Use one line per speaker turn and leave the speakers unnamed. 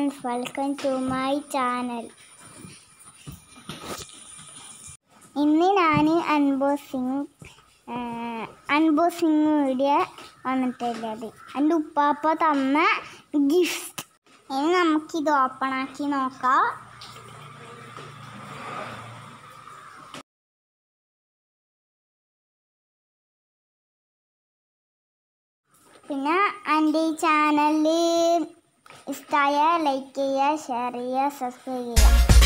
friends welcome to my channel ഇന്ന് ഞാൻ അൺബോസിങ് അൺബോസിങ് video വന്നിട്ടുള്ളത് എൻ്റെ ഉപ്പാപ്പ തന്ന ഗിഫ്റ്റ് ഇനി നമുക്കിത് ഓപ്പൺ ആക്കി നോക്കാം പിന്നെ എൻ്റെ ഈ ചാനലിൽ ഇഷ്ടമായ ലൈക്ക് ചെയ്യുക ഷെയർ ചെയ്യുക സബ്സ്ക്രൈബ് ചെയ്യുക